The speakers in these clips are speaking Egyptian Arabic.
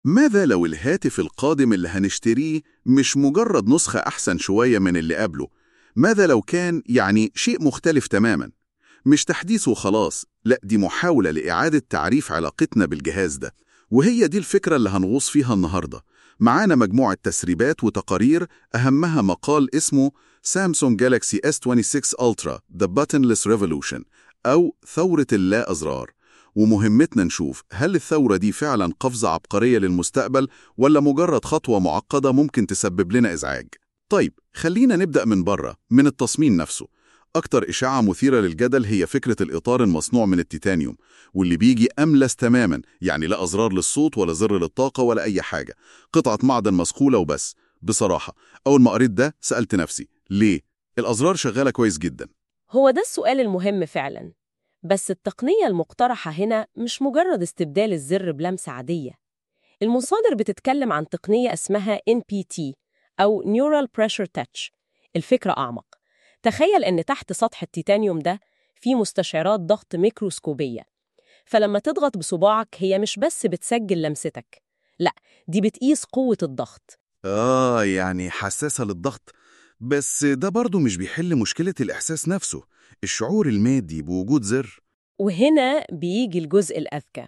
ماذا لو الهاتف القادم اللي هنشتريه مش مجرد نسخة أحسن شوية من اللي قبله؟ ماذا لو كان يعني شيء مختلف تماما؟ مش تحديث وخلاص، لا دي محاولة لإعادة تعريف علاقتنا بالجهاز ده، وهي دي الفكرة اللي هنغوص فيها النهاردة. معانا مجموعة تسريبات وتقارير أهمها مقال اسمه سامسونج جالاكسي S26 Ultra The Buttonless Revolution أو ثورة اللا أزرار ومهمتنا نشوف هل الثورة دي فعلا قفزة عبقرية للمستقبل ولا مجرد خطوة معقدة ممكن تسبب لنا إزعاج طيب خلينا نبدأ من بره من التصميم نفسه أكتر إشاعة مثيرة للجدل هي فكرة الإطار المصنوع من التيتانيوم واللي بيجي أملس تماما يعني لا أزرار للصوت ولا زر للطاقة ولا أي حاجة قطعة معدن مسخولة وبس بصراحة أول ما قريت ده سألت نفسي ليه؟ الأزرار شغالة كويس جدا هو ده السؤال المهم فعلا بس التقنية المقترحة هنا مش مجرد استبدال الزر بلمسة عادية المصادر بتتكلم عن تقنية اسمها NPT أو Neural Pressure Touch الفكرة أعمق تخيل أن تحت سطح التيتانيوم ده في مستشعرات ضغط ميكروسكوبية فلما تضغط بصباعك هي مش بس بتسجل لمستك لا دي بتقيس قوة الضغط آه يعني حساسة للضغط بس ده برضو مش بيحل مشكلة الإحساس نفسه الشعور المادي بوجود زر وهنا بيجي الجزء الأذكى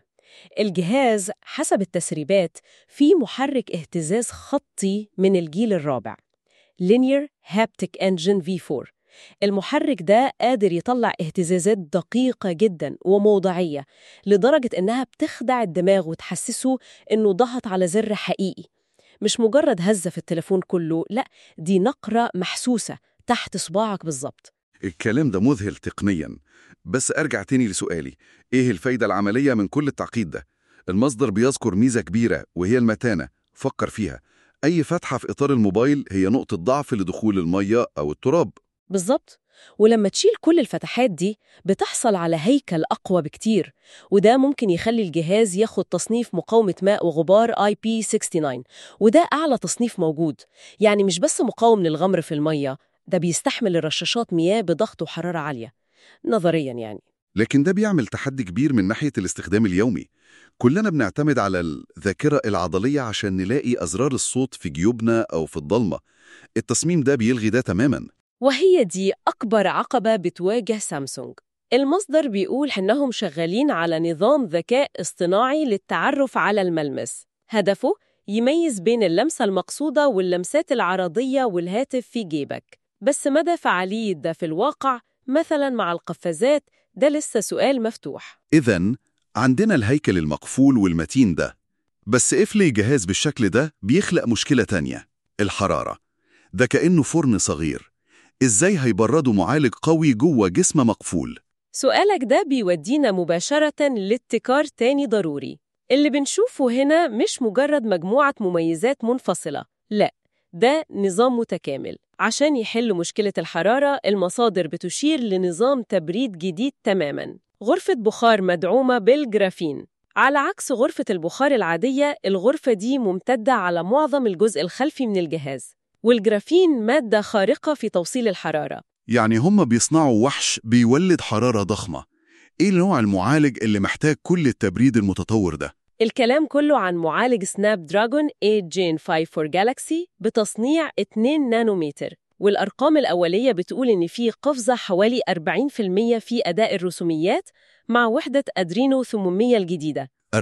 الجهاز حسب التسريبات فيه محرك اهتزاز خطي من الجيل الرابع Linear Haptic Engine V4 المحرك ده قادر يطلع اهتزازات دقيقة جدا وموضعية لدرجة إنها بتخدع الدماغ وتحسسه إنه ضغط على زر حقيقي مش مجرد هزة في التليفون كله لا دي نقرة محسوسة تحت صباعك بالظبط الكلام ده مذهل تقنيا بس أرجع تاني لسؤالي إيه الفايدة العملية من كل التعقيد ده؟ المصدر بيذكر ميزة كبيرة وهي المتانة فكر فيها أي فتحة في إطار الموبايل هي نقطة ضعف لدخول المية أو التراب بالظبط ولما تشيل كل الفتحات دي بتحصل على هيكل أقوى بكتير وده ممكن يخلي الجهاز ياخد تصنيف مقاومة ماء وغبار IP69 وده أعلى تصنيف موجود يعني مش بس مقاوم للغمر في المية ده بيستحمل الرشاشات مياه بضغط وحرارة عالية نظريا يعني لكن ده بيعمل تحدي كبير من ناحية الاستخدام اليومي كلنا بنعتمد على الذاكرة العضلية عشان نلاقي أزرار الصوت في جيوبنا أو في الضلمة التصميم ده بيلغي ده تماما وهي دي أكبر عقبة بتواجه سامسونج المصدر بيقول إنهم شغالين على نظام ذكاء اصطناعي للتعرف على الملمس هدفه يميز بين اللمسة المقصودة واللمسات العرضية والهاتف في جيبك بس مدى فعالية ده في الواقع مثلا مع القفازات ده لسه سؤال مفتوح إذا عندنا الهيكل المقفول والمتين ده بس قفل جهاز بالشكل ده بيخلق مشكلة تانية الحرارة ده كأنه فرن صغير إزاي هيبردوا معالج قوي جوه جسم مقفول سؤالك ده بيودينا مباشرة لابتكار تاني ضروري اللي بنشوفه هنا مش مجرد مجموعة مميزات منفصلة لا ده نظام متكامل عشان يحل مشكلة الحرارة المصادر بتشير لنظام تبريد جديد تماماً غرفة بخار مدعومة بالجرافين على عكس غرفة البخار العادية الغرفة دي ممتدة على معظم الجزء الخلفي من الجهاز والجرافين مادة خارقة في توصيل الحرارة يعني هم بيصنعوا وحش بيولد حرارة ضخمة إيه نوع المعالج اللي محتاج كل التبريد المتطور ده؟ الكلام كله عن معالج سناب دراجون 8 جين 5 فور جالاكسي بتصنيع 2 نانومتر والأرقام الأولية بتقول إن في قفزة حوالي 40% في أداء الرسوميات مع وحدة أدرينو 800 الجديدة 40%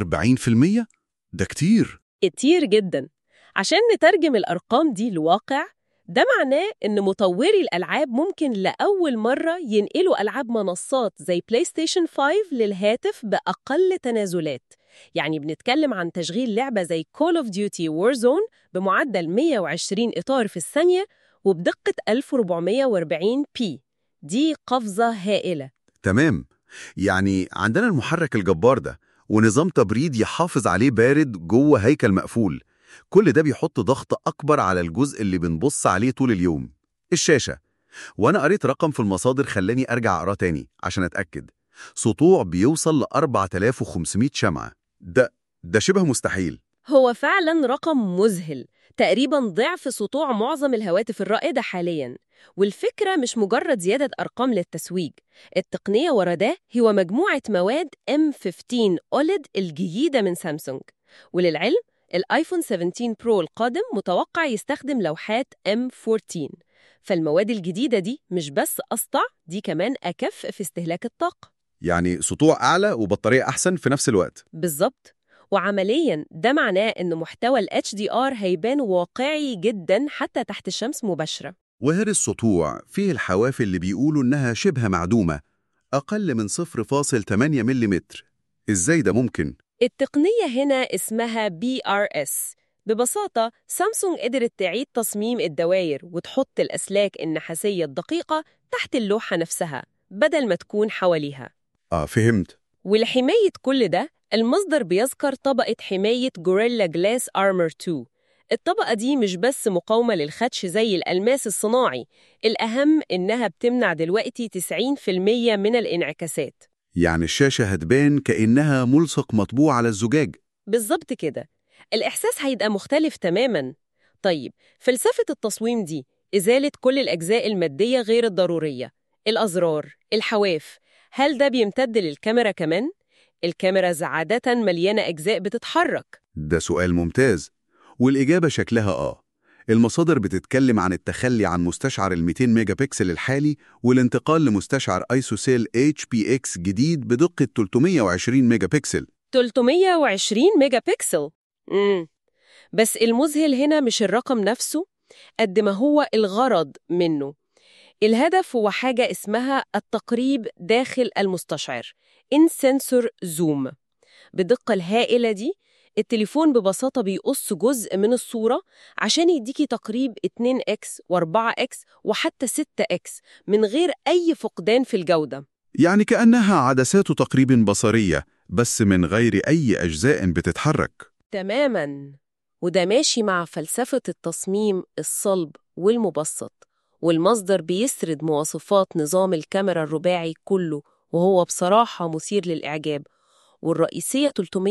ده كتير كتير جدا عشان نترجم الأرقام دي لواقع ده معناه إن مطوري الألعاب ممكن لأول مرة ينقلوا ألعاب منصات زي بلاي ستيشن 5 للهاتف بأقل تنازلات يعني بنتكلم عن تشغيل لعبة زي Call of Duty Warzone بمعدل 120 إطار في الثانية وبدقة 1440 بي دي قفزة هائلة تمام يعني عندنا المحرك الجبار ده ونظام تبريد يحافظ عليه بارد جوه هيكل مقفول كل ده بيحط ضغط أكبر على الجزء اللي بنبص عليه طول اليوم الشاشة وأنا قريت رقم في المصادر خلاني أرجع أقراه تاني عشان أتأكد سطوع بيوصل ل 4500 شمعة ده ده شبه مستحيل هو فعلا رقم مذهل تقريبا ضعف سطوع معظم الهواتف الرائدة حاليا والفكرة مش مجرد زيادة أرقام للتسويق التقنية ورا ده هو مجموعة مواد M15 OLED الجديدة من سامسونج وللعلم الايفون 17 برو القادم متوقع يستخدم لوحات M14 فالمواد الجديدة دي مش بس أسطع دي كمان أكف في استهلاك الطاقة يعني سطوع أعلى وبطارية أحسن في نفس الوقت بالظبط وعمليا ده معناه إن محتوى ال HDR هيبان واقعي جدا حتى تحت الشمس مباشرة وهر السطوع فيه الحواف اللي بيقولوا إنها شبه معدومة أقل من 0.8 ملم إزاي ده ممكن؟ التقنية هنا اسمها BRS ببساطة سامسونج قدرت تعيد تصميم الدوائر وتحط الأسلاك النحاسية الدقيقة تحت اللوحة نفسها بدل ما تكون حواليها آه فهمت ولحماية كل ده المصدر بيذكر طبقة حماية جوريلا جلاس أرمر 2 الطبقة دي مش بس مقاومة للخدش زي الألماس الصناعي الأهم إنها بتمنع دلوقتي 90% من الانعكاسات يعني الشاشة هتبان كأنها ملصق مطبوع على الزجاج بالظبط كده الإحساس هيبقى مختلف تماماً طيب فلسفة التصميم دي إزالة كل الأجزاء المادية غير الضرورية الأزرار الحواف هل ده بيمتد للكاميرا كمان؟ الكاميرا عادة مليانة أجزاء بتتحرك ده سؤال ممتاز والإجابة شكلها آه المصادر بتتكلم عن التخلي عن مستشعر ال 200 ميجا بكسل الحالي والانتقال لمستشعر ايسوسيل HPX جديد بدقة 320 ميجا بكسل 320 ميجا بكسل مم. بس المذهل هنا مش الرقم نفسه قد ما هو الغرض منه الهدف هو حاجة اسمها التقريب داخل المستشعر in sensor zoom بالدقة الهائلة دي التليفون ببساطة بيقص جزء من الصورة عشان يديكي تقريب 2x و4x وحتى 6x من غير أي فقدان في الجودة يعني كأنها عدسات تقريب بصرية بس من غير أي أجزاء بتتحرك تماماً وده ماشي مع فلسفة التصميم الصلب والمبسط والمصدر بيسرد مواصفات نظام الكاميرا الرباعي كله وهو بصراحة مثير للإعجاب والرئيسية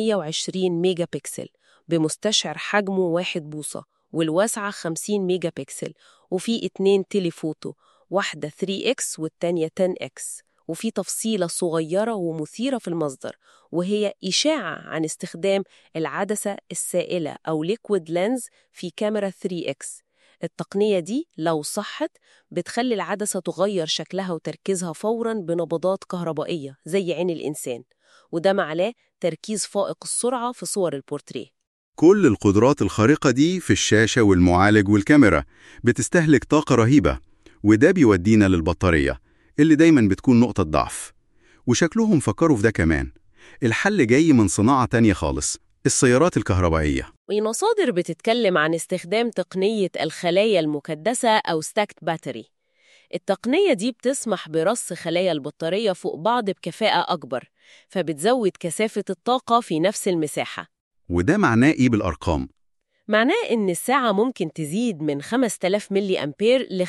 320 ميجا بكسل بمستشعر حجمه 1 بوصة والواسعة 50 ميجا بكسل وفي اتنين تيليفوتو واحدة 3X والتانية 10X وفي تفصيلة صغيرة ومثيرة في المصدر وهي إشاعة عن استخدام العدسة السائلة أو ليكويد لينز في كاميرا 3X التقنية دي لو صحت بتخلي العدسة تغير شكلها وتركيزها فوراً بنبضات كهربائية زي عين الإنسان وده معناه تركيز فائق السرعة في صور البورتريه كل القدرات الخارقة دي في الشاشة والمعالج والكاميرا بتستهلك طاقة رهيبة وده بيودينا للبطارية اللي دايما بتكون نقطة ضعف وشكلهم فكروا في ده كمان الحل جاي من صناعة تانية خالص السيارات الكهربائية ومصادر بتتكلم عن استخدام تقنية الخلايا المكدسة أو ستاكت باتري التقنية دي بتسمح برص خلايا البطارية فوق بعض بكفاءة أكبر فبتزود كثافة الطاقة في نفس المساحة وده معناه إيه بالأرقام؟ معناه إن الساعة ممكن تزيد من 5000 ملي أمبير ل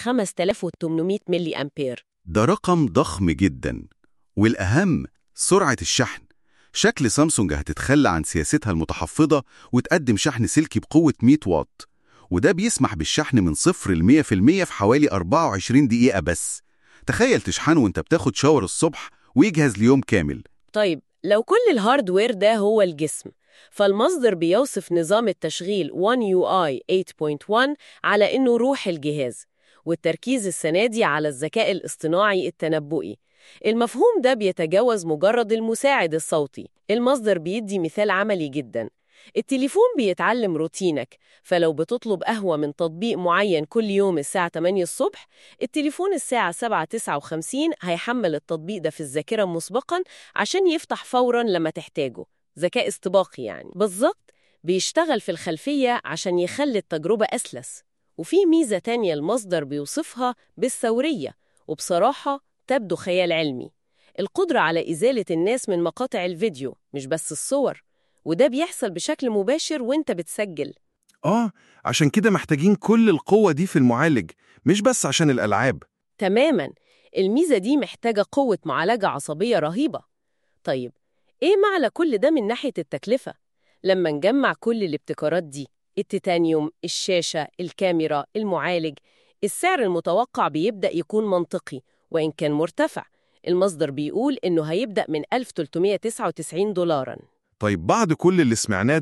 5800 ملي أمبير ده رقم ضخم جدا والأهم سرعة الشحن شكل سامسونج هتتخلى عن سياستها المتحفظة وتقدم شحن سلكي بقوة 100 واط وده بيسمح بالشحن من صفر ل 100% في حوالي 24 دقيقة بس تخيل تشحنه وانت بتاخد شاور الصبح ويجهز ليوم كامل طيب لو كل الهاردوير ده هو الجسم فالمصدر بيوصف نظام التشغيل One UI 8.1 على إنه روح الجهاز والتركيز السنة دي على الذكاء الاصطناعي التنبؤي المفهوم ده بيتجاوز مجرد المساعد الصوتي المصدر بيدي مثال عملي جدا التليفون بيتعلم روتينك فلو بتطلب قهوة من تطبيق معين كل يوم الساعة 8 الصبح التليفون الساعة 7:59 هيحمل التطبيق ده في الذاكرة مسبقا عشان يفتح فورا لما تحتاجه ذكاء استباقي يعني بالظبط بيشتغل في الخلفية عشان يخلي التجربة أسلس وفي ميزة تانية المصدر بيوصفها بالثورية وبصراحة تبدو خيال علمي القدرة على إزالة الناس من مقاطع الفيديو مش بس الصور وده بيحصل بشكل مباشر وانت بتسجل آه عشان كده محتاجين كل القوة دي في المعالج مش بس عشان الألعاب تماما الميزة دي محتاجة قوة معالجة عصبية رهيبة طيب إيه معنى كل ده من ناحية التكلفة؟ لما نجمع كل الابتكارات دي التيتانيوم، الشاشة، الكاميرا، المعالج السعر المتوقع بيبدأ يكون منطقي وإن كان مرتفع المصدر بيقول إنه هيبدأ من 1399 دولارا طيب بعد كل اللي سمعناه ده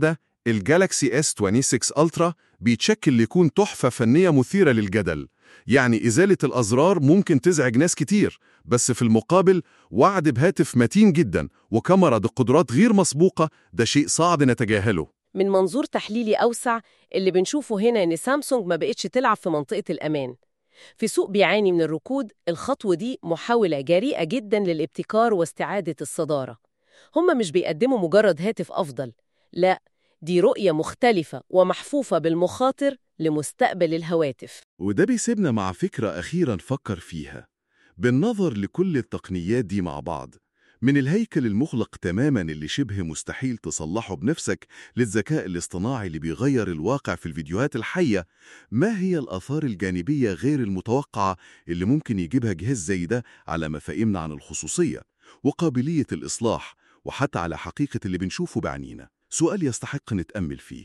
الجالاكسي S26 ألترا بيتشكل ليكون تحفة فنية مثيرة للجدل يعني إزالة الأزرار ممكن تزعج ناس كتير بس في المقابل وعد بهاتف متين جدا وكاميرا بقدرات غير مسبوقة ده شيء صعب نتجاهله من منظور تحليلي أوسع اللي بنشوفه هنا إن سامسونج ما بقتش تلعب في منطقة الأمان في سوق بيعاني من الركود الخطوة دي محاولة جريئة جدا للابتكار واستعادة الصدارة هم مش بيقدموا مجرد هاتف أفضل لا دي رؤية مختلفة ومحفوفة بالمخاطر لمستقبل الهواتف وده بيسيبنا مع فكرة أخيرة نفكر فيها بالنظر لكل التقنيات دي مع بعض من الهيكل المغلق تماما اللي شبه مستحيل تصلحه بنفسك للذكاء الاصطناعي اللي بيغير الواقع في الفيديوهات الحية ما هي الآثار الجانبية غير المتوقعة اللي ممكن يجيبها جهاز زي ده على مفاهيمنا عن الخصوصية وقابلية الإصلاح وحتى على حقيقة اللي بنشوفه بعنينا سؤال يستحق نتأمل فيه